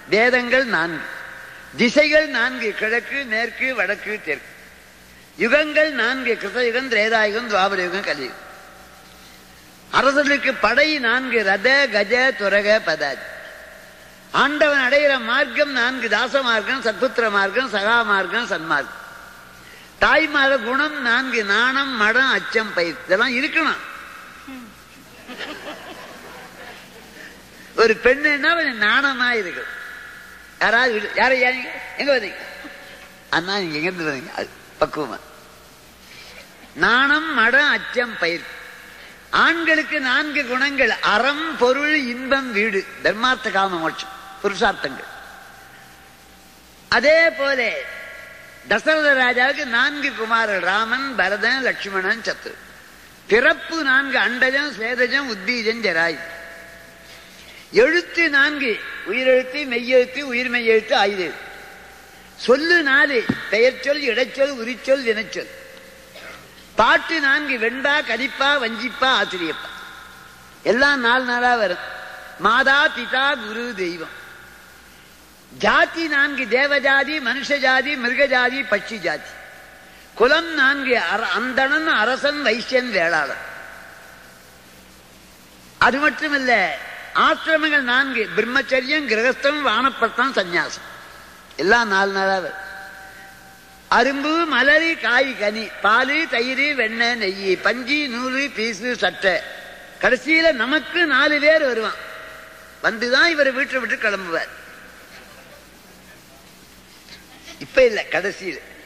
வேதங்கள் நான்கு திசைகள் நான்கு கிழக்கு மேற்கு வடக்கு தெற்கு யுகங்கள் நான்கு கிருத்தயுகம் திரேதாயுகம் துவாபர யுகம் கலியுகம் அரசர்களுக்கு படை நான்கு ரத கஜ துரக பதாஜ் ஆண்டவன் அடைகிற மார்க்கம் நான்கு தாச மார்க்கம் சத்புத்திர மார்க்கம் சகா மார்க்கம் சன்மார்க்கம் தாய்மார குணம் நான்கு நாணம் மடம் அச்சம் பயிர் இதெல்லாம் இருக்கணும் ஒரு பெண்ணுன்னா கொஞ்சம் நாணமா இருக்கு யாராவது வீடு- யாரை யாருங்க எங்க வந்தீங்க அண்ணா நீங்க எங்க இருந்து வந்தீங்க அது பக்குவமா நாணம் மடம் அச்சம் பயிர் ஆண்களுக்கு நான்கு குணங்கள் அறம் பொருள் இன்பம் வீடு தர்மார்த்த காம மோட்சம் புருஷார்த்தங்கள் அதே போல தசரத ராஜாவுக்கு நான்கு குமாரர்கள் ராமன் பரதன் லட்சுமணன் சத்ரு பிறப்பு நான்கு அண்டஜம் சேதஜம் உத்தீஜம் ஜராய் எழுத்து நான்கு உயிரெழுத்து மெய்யெழுத்து உயிர் மெய்யெழுத்து ஆயுத எழுத்து. சொல்லு நாலு பெயர் சொல் இடைச்சொல் உரிச்சொல் வினைச்சொல் பாட்டு நான்கு வெண்பா கலிப்பா வஞ்சிப்பா ஆசிரியப்பா எல்லாம் நாலு நாளா வரும் மாதா பிதா குரு தெய்வம் ஜாதி நான்கு தேவஜாதி மனுஷ ஜாதி மிருக ஜாதி பட்சி ஜாதி குலம் நான்கு அர- அந்தணன் அரசன் வைசியன் வேளாளன் அது மட்டுமல்ல ஆசிரமங்கள் நான்கு பிரம்மச்சரியம் கிரகஸ்தம் வானப்பட்டம் சந்நியாசம் எல்லாம் நாலு நாளா வரும் அரும்பு மலரி காய் கனி பாலு தயிர் வெண்ணெய் நெய் பஞ்சி நூறு பீசு சட்டை கடைசியில நமக்கு நாலு பேர் வருவான் வந்துதான் இவர் வீட்டை விட்டு கிளம்புவார் இப்ப இல்ல கடைசியில்